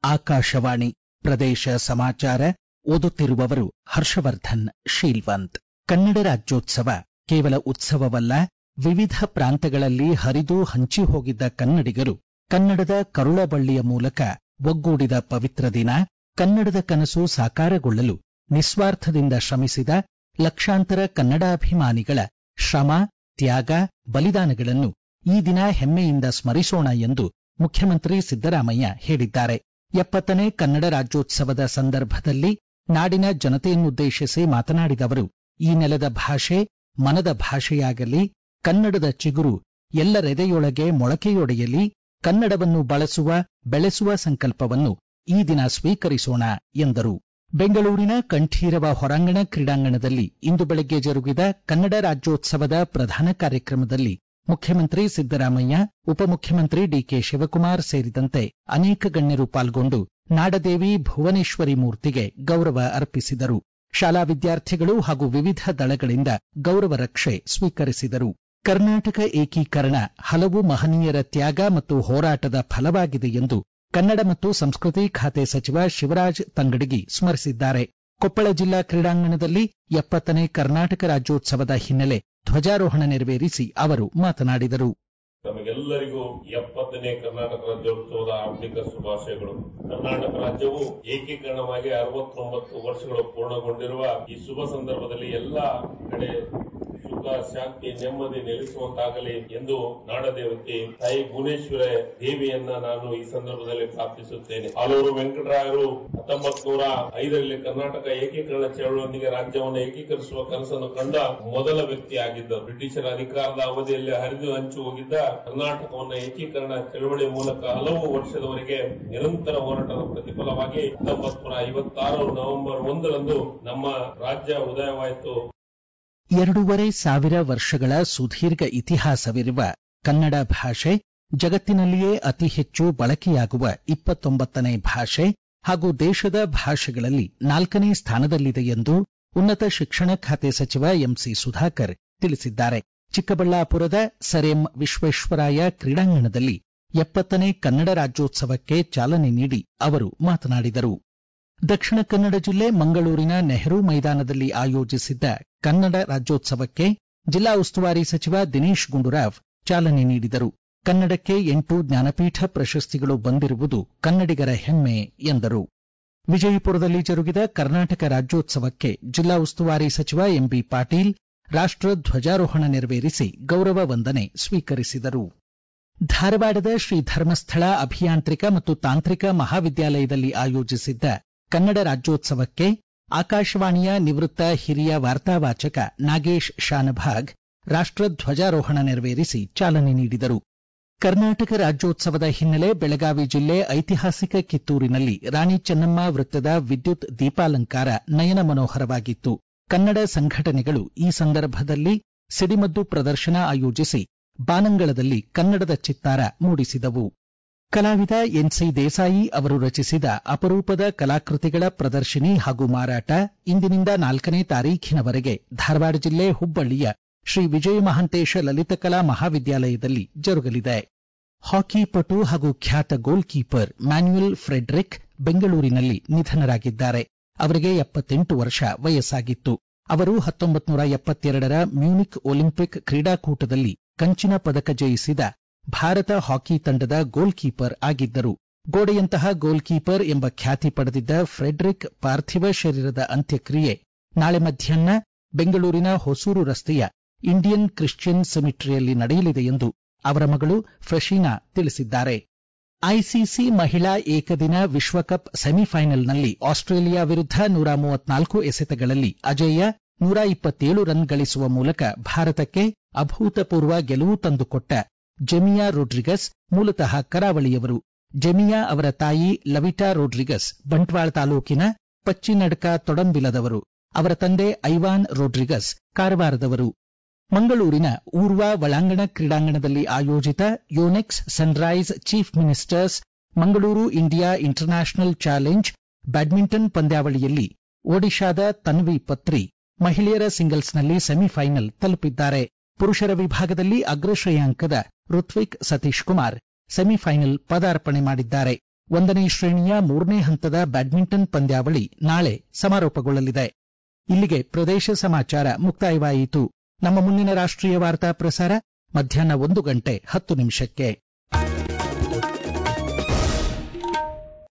ಆಕಾಶವಾಣಿ ಪ್ರದೇಶ ಸಮಾಚಾರ ಓದುತ್ತಿರುವವರು ಹರ್ಷವರ್ಧನ್ ಶೀಲ್ವಂತ್ ಕನ್ನಡ ರಾಜ್ಯೋತ್ಸವ ಕೇವಲ ಉತ್ಸವವಲ್ಲ ವಿವಿಧ ಪ್ರಾಂತಗಳಲ್ಲಿ ಹರಿದು ಹಂಚಿ ಹೋಗಿದ್ದ ಕನ್ನಡಿಗರು ಕನ್ನಡದ ಕರುಳಬಳ್ಳಿಯ ಮೂಲಕ ಒಗ್ಗೂಡಿದ ಪವಿತ್ರ ದಿನ ಕನ್ನಡದ ಕನಸು ಸಾಕಾರಗೊಳ್ಳಲು ನಿಸ್ವಾರ್ಥದಿಂದ ಶ್ರಮಿಸಿದ ಲಕ್ಷಾಂತರ ಕನ್ನಡಾಭಿಮಾನಿಗಳ ಶ್ರಮ ತ್ಯಾಗ ಬಲಿದಾನಗಳನ್ನು ಈ ದಿನ ಹೆಮ್ಮೆಯಿಂದ ಸ್ಮರಿಸೋಣ ಎಂದು ಮುಖ್ಯಮಂತ್ರಿ ಸಿದ್ದರಾಮಯ್ಯ ಹೇಳಿದ್ದಾರೆ ಎಪ್ಪತ್ತನೇ ಕನ್ನಡ ರಾಜ್ಯೋತ್ಸವದ ಸಂದರ್ಭದಲ್ಲಿ ನಾಡಿನ ಜನತೆಯನ್ನುದ್ದೇಶಿಸಿ ಮಾತನಾಡಿದ ಅವರು ಈ ನೆಲದ ಭಾಷೆ ಮನದ ಭಾಷೆಯಾಗಲಿ ಕನ್ನಡದ ಚಿಗುರು ಎಲ್ಲರೆದೆಯೊಳಗೆ ಮೊಳಕೆಯೊಡೆಯಲಿ ಕನ್ನಡವನ್ನು ಬಳಸುವ ಬೆಳೆಸುವ ಸಂಕಲ್ಪವನ್ನು ಈ ದಿನ ಸ್ವೀಕರಿಸೋಣ ಎಂದರು ಬೆಂಗಳೂರಿನ ಕಂಠೀರವ ಹೊರಾಂಗಣ ಕ್ರೀಡಾಂಗಣದಲ್ಲಿ ಇಂದು ಬೆಳಗ್ಗೆ ಜರುಗಿದ ಕನ್ನಡ ರಾಜ್ಯೋತ್ಸವದ ಪ್ರಧಾನ ಕಾರ್ಯಕ್ರಮದಲ್ಲಿ ಮುಖ್ಯಮಂತ್ರಿ ಸಿದ್ದರಾಮಯ್ಯ ಉಪಮುಖ್ಯಮಂತ್ರಿ ಡಿಕೆ ಶಿವಕುಮಾರ್ ಸೇರಿದಂತೆ ಅನೇಕ ಗಣ್ಯರು ಪಾಲ್ಗೊಂಡು ನಾಡದೇವಿ ಭುವನೇಶ್ವರಿ ಮೂರ್ತಿಗೆ ಗೌರವ ಅರ್ಪಿಸಿದರು ಶಾಲಾ ವಿದ್ಯಾರ್ಥಿಗಳು ಹಾಗೂ ವಿವಿಧ ದಳಗಳಿಂದ ಗೌರವ ರಕ್ಷೆ ಸ್ವೀಕರಿಸಿದರು ಕರ್ನಾಟಕ ಏಕೀಕರಣ ಹಲವು ಮಹನೀಯರ ತ್ಯಾಗ ಮತ್ತು ಹೋರಾಟದ ಫಲವಾಗಿದೆ ಎಂದು ಕನ್ನಡ ಮತ್ತು ಸಂಸ್ಕೃತಿ ಖಾತೆ ಸಚಿವ ಶಿವರಾಜ್ ತಂಗಡಗಿ ಸ್ಮರಿಸಿದ್ದಾರೆ ಕೊಪ್ಪಳ ಜಿಲ್ಲಾ ಕ್ರೀಡಾಂಗಣದಲ್ಲಿ ಎಪ್ಪತ್ತನೇ ಕರ್ನಾಟಕ ರಾಜ್ಯೋತ್ಸವದ ಹಿನ್ನೆಲೆ ಧ್ವಜಾರೋಹಣ ನೆರವೇರಿಸಿ ಅವರು ಮಾತನಾಡಿದರು ನಮಗೆಲ್ಲರಿಗೂ ಎಪ್ಪತ್ತನೇ ಕರ್ನಾಟಕ ರಾಜ್ಯೋತ್ಸವದ ಹಾರ್ದಿಕ ಶುಭಾಶಯಗಳು ಕರ್ನಾಟಕ ರಾಜ್ಯವು ಏಕೀಕರಣವಾಗಿ ಅರವತ್ತೊಂಬತ್ತು ವರ್ಷಗಳು ಪೂರ್ಣಗೊಂಡಿರುವ ಈ ಶುಭ ಸಂದರ್ಭದಲ್ಲಿ ಎಲ್ಲಾ ಕಡೆ ಸುಖ ಶಾಂತಿ ನೆಮ್ಮದಿ ನೆಲೆಸುವಂತಾಗಲಿ ಎಂದು ನಾಡದೇವತೆ ತಾಯಿ ಭುವನೇಶ್ವರ ದೇವಿಯನ್ನ ನಾನು ಈ ಸಂದರ್ಭದಲ್ಲಿ ಪ್ರಾರ್ಥಿಸುತ್ತೇನೆ ಆಲೂರು ವೆಂಕಟರಾಯರು ಹತ್ತೊಂಬತ್ ನೂರ ಐದರಲ್ಲಿ ಕರ್ನಾಟಕ ಏಕೀಕರಣ ಚಳವಳಿಯೊಂದಿಗೆ ರಾಜ್ಯವನ್ನು ಏಕೀಕರಿಸುವ ಕನಸನ್ನು ಕಂಡ ಮೊದಲ ವ್ಯಕ್ತಿ ಆಗಿದ್ದರು ಬ್ರಿಟಿಷರ ಅಧಿಕಾರದ ಅವಧಿಯಲ್ಲಿ ಹರಿದು ಹಂಚಿ ಹೋಗಿದ್ದ ಕರ್ನಾಟಕವನ್ನು ಏಕೀಕರಣ ಚಳವಳಿ ಮೂಲಕ ಹಲವು ವರ್ಷದವರೆಗೆ ನಿರಂತರ ಹೋರಾಟದ ಪ್ರತಿಫಲವಾಗಿ ಹತ್ತೊಂಬತ್ ನೂರ ಐವತ್ತಾರು ನವೆಂಬರ್ ಒಂದರಂದು ನಮ್ಮ ರಾಜ್ಯ ಉದಯವಾಯಿತು ಎರಡೂವರೆ ಸಾವಿರ ವರ್ಷಗಳ ಸುದೀರ್ಘ ಇತಿಹಾಸವಿರುವ ಕನ್ನಡ ಭಾಷೆ ಜಗತ್ತಿನಲ್ಲಿಯೇ ಅತಿ ಹೆಚ್ಚು ಬಳಕೆಯಾಗುವ ಇಪ್ಪತ್ತೊಂಬತ್ತನೇ ಭಾಷೆ ಹಾಗೂ ದೇಶದ ಭಾಷೆಗಳಲ್ಲಿ ನಾಲ್ಕನೇ ಸ್ಥಾನದಲ್ಲಿದೆ ಎಂದು ಉನ್ನತ ಶಿಕ್ಷಣ ಖಾತೆ ಸಚಿವ ಎಂಸಿ ಸುಧಾಕರ್ ತಿಳಿಸಿದ್ದಾರೆ ಚಿಕ್ಕಬಳ್ಳಾಪುರದ ಸರ್ ಎಂ ವಿಶ್ವೇಶ್ವರಾಯ ಕ್ರೀಡಾಂಗಣದಲ್ಲಿ ಎಪ್ಪತ್ತನೇ ಕನ್ನಡ ರಾಜ್ಯೋತ್ಸವಕ್ಕೆ ಚಾಲನೆ ನೀಡಿ ಅವರು ಮಾತನಾಡಿದರು ದಕ್ಷಿಣ ಕನ್ನಡ ಜಿಲ್ಲೆ ಮಂಗಳೂರಿನ ನೆಹರು ಮೈದಾನದಲ್ಲಿ ಆಯೋಜಿಸಿದ್ದ ಕನ್ನಡ ರಾಜ್ಯೋತ್ಸವಕ್ಕೆ ಜಿಲ್ಲಾ ಉಸ್ತುವಾರಿ ಸಚಿವ ದಿನೇಶ್ ಗುಂಡೂರಾವ್ ಚಾಲನೆ ನೀಡಿದರು ಕನ್ನಡಕ್ಕೆ ಎಂಟು ಜ್ಞಾನಪೀಠ ಪ್ರಶಸ್ತಿಗಳು ಬಂದಿರುವುದು ಕನ್ನಡಿಗರ ಹೆಮ್ಮೆ ಎಂದರು ವಿಜಯಪುರದಲ್ಲಿ ಜರುಗಿದ ಕರ್ನಾಟಕ ರಾಜ್ಯೋತ್ಸವಕ್ಕೆ ಜಿಲ್ಲಾ ಉಸ್ತುವಾರಿ ಸಚಿವ ಎಂಬಿ ಪಾಟೀಲ್ ರಾಷ್ಟ ಧ್ವಜಾರೋಹಣ ನೆರವೇರಿಸಿ ಗೌರವ ವಂದನೆ ಸ್ವೀಕರಿಸಿದರು ಧಾರವಾಡದ ಶ್ರೀ ಧರ್ಮಸ್ಥಳ ಅಭಿಯಾಂತ್ರಿಕ ಮತ್ತು ತಾಂತ್ರಿಕ ಮಹಾವಿದ್ಯಾಲಯದಲ್ಲಿ ಆಯೋಜಿಸಿದ್ದ ಕನ್ನಡ ರಾಜ್ಯೋತ್ಸವಕ್ಕೆ ಆಕಾಶವಾಣಿಯ ನಿವೃತ್ತ ಹಿರಿಯ ವಾರ್ತಾವಾಚಕ ನಾಗೇಶ್ ಶಾನಭಾಗ್ ರಾಷ್ಟ ಧ್ವಜಾರೋಹಣ ನೆರವೇರಿಸಿ ಚಾಲನೆ ನೀಡಿದರು ಕರ್ನಾಟಕ ರಾಜ್ಯೋತ್ಸವದ ಹಿನ್ನೆಲೆ ಬೆಳಗಾವಿ ಜಿಲ್ಲೆ ಐತಿಹಾಸಿಕ ಕಿತ್ತೂರಿನಲ್ಲಿ ರಾಣಿ ಚೆನ್ನಮ್ಮ ವೃತ್ತದ ವಿದ್ಯುತ್ ದೀಪಾಲಂಕಾರ ನಯನ ಮನೋಹರವಾಗಿತ್ತು ಕನ್ನಡ ಸಂಘಟನೆಗಳು ಈ ಸಂದರ್ಭದಲ್ಲಿ ಸಿಡಿಮದ್ದು ಪ್ರದರ್ಶನ ಆಯೋಜಿಸಿ ಬಾನಂಗಳದಲ್ಲಿ ಕನ್ನಡದ ಚಿತ್ತಾರ ಮೂಡಿಸಿದವು ಕಲಾವಿದ ಎನ್ಸಿ ದೇಸಾಯಿ ಅವರು ರಚಿಸಿದ ಅಪರೂಪದ ಕಲಾಕೃತಿಗಳ ಪ್ರದರ್ಶಿನಿ ಹಾಗೂ ಮಾರಾಟ ಇಂದಿನಿಂದ ನಾಲ್ಕನೇ ತಾರೀಖಿನವರೆಗೆ ಧಾರವಾಡ ಜಿಲ್ಲೆ ಹುಬ್ಬಳ್ಳಿಯ ಶ್ರೀ ವಿಜಯ ಮಹಾಂತೇಶ ಲಲಿತಕಲಾ ಮಹಾವಿದ್ಯಾಲಯದಲ್ಲಿ ಜರುಗಲಿದೆ ಹಾಕಿ ಪಟು ಹಾಗೂ ಖ್ಯಾತ ಗೋಲ್ ಕೀಪರ್ ಮ್ಯಾನ್ಯುಯಲ್ ಫ್ರೆಡ್ರಿಕ್ ಬೆಂಗಳೂರಿನಲ್ಲಿ ನಿಧನರಾಗಿದ್ದಾರೆ ಅವರಿಗೆ ಎಪ್ಪತ್ತೆಂಟು ವರ್ಷ ವಯಸ್ಸಾಗಿತ್ತು ಅವರು ಹತ್ತೊಂಬತ್ತು ನೂರ ಎಪ್ಪತ್ತೆರಡರ ಮ್ಯೂನಿಕ್ ಒಲಿಂಪಿಕ್ ಕ್ರೀಡಾಕೂಟದಲ್ಲಿ ಕಂಚಿನ ಪದಕ ಜಯಿಸಿದ ಭಾರತ ಹಾಕಿ ತಂಡದ ಗೋಲ್ ಕೀಪರ್ ಆಗಿದ್ದರು ಗೋಡೆಯಂತಹ ಗೋಲ್ ಕೀಪರ್ ಎಂಬ ಖ್ಯಾತಿ ಪಡೆದಿದ್ದ ಫ್ರೆಡ್ರಿಕ್ ಪಾರ್ಥಿವ ಶರೀರದ ಅಂತ್ಯಕ್ರಿಯೆ ನಾಳೆ ಮಧ್ಯಾಹ್ನ ಬೆಂಗಳೂರಿನ ಹೊಸೂರು ರಸ್ತೆಯ ಇಂಡಿಯನ್ ಕ್ರಿಶ್ಚಿಯನ್ ಸೆಮಿಟ್ರಿಯಲ್ಲಿ ನಡೆಯಲಿದೆ ಎಂದು ಅವರ ಮಗಳು ಫ್ರೆಶೀನಾ ತಿಳಿಸಿದ್ದಾರೆ ಐಸಿಸಿ ಮಹಿಳಾ ಏಕದಿನ ವಿಶ್ವಕಪ್ ಸೆಮಿಫೈನಲ್ನಲ್ಲಿ ಆಸ್ಟ್ರೇಲಿಯಾ ವಿರುದ್ಧ ನೂರ ಮೂವತ್ನಾಲ್ಕು ಎಸೆತಗಳಲ್ಲಿ ಅಜೇಯ ನೂರ ಇಪ್ಪತ್ತೇಳು ರನ್ ಗಳಿಸುವ ಮೂಲಕ ಭಾರತಕ್ಕೆ ಅಭೂತಪೂರ್ವ ಗೆಲುವು ತಂದುಕೊಟ್ಟ ಜೆಮಿಯಾ ರೋಡ್ರಿಗಸ್ ಮೂಲತಃ ಕರಾವಳಿಯವರು ಜೆಮಿಯಾ ಅವರ ತಾಯಿ ಲವಿಟಾ ರೋಡ್ರಿಗಸ್ ಬಂಟ್ವಾಳ ತಾಲೂಕಿನ ಪಚ್ಚಿನಡ್ಕ ತೊಡಂಬಿಲದವರು ಅವರ ತಂದೆ ಐವಾನ್ ರೋಡ್ರಿಗಸ್ ಕಾರವಾರದವರು ಮಂಗಳೂರಿನ ಊರ್ವ ಒಳಾಂಗಣ ಕ್ರೀಡಾಂಗಣದಲ್ಲಿ ಆಯೋಜಿತ Yonex Sunrise Chief Ministers Mangaluru India International Challenge badminton ಪಂದ್ಯಾವಳಿಯಲ್ಲಿ ಒಡಿಶಾದ ತನ್ವಿ ಪತ್ರಿ ಮಹಿಳೆಯರ ಸಿಂಗಲ್ಸ್ನಲ್ಲಿ ಸೆಮಿಫೈನಲ್ ತಲುಪಿದ್ದಾರೆ ಪುರುಷರ ವಿಭಾಗದಲ್ಲಿ ಅಗ್ರ ಶ್ರೇಯಾಂಕದ ಋತ್ವಿಕ್ ಸತೀಶ್ ಕುಮಾರ್ ಸೆಮಿಫೈನಲ್ ಪದಾರ್ಪಣೆ ಮಾಡಿದ್ದಾರೆ ಒಂದನೇ ಶ್ರೇಣಿಯ ಮೂರನೇ ಹಂತದ ಬ್ಯಾಡ್ಮಿಂಟನ್ ಪಂದ್ಯಾವಳಿ ನಾಳೆ ಸಮಾರೋಪಗೊಳ್ಳಲಿದೆ ಇಲ್ಲಿಗೆ ಪ್ರದೇಶ ಸಮಾಚಾರ ಮುಕ್ತಾಯವಾಯಿತು ನಮ್ಮ ಮುಂದಿನ ರಾಷ್ಟ್ರೀಯ ವಾರ್ತಾ ಪ್ರಸಾರ ಮಧ್ಯಾಹ್ನ ಒಂದು ಗಂಟೆ ಹತ್ತು ನಿಮಿಷಕ್ಕೆ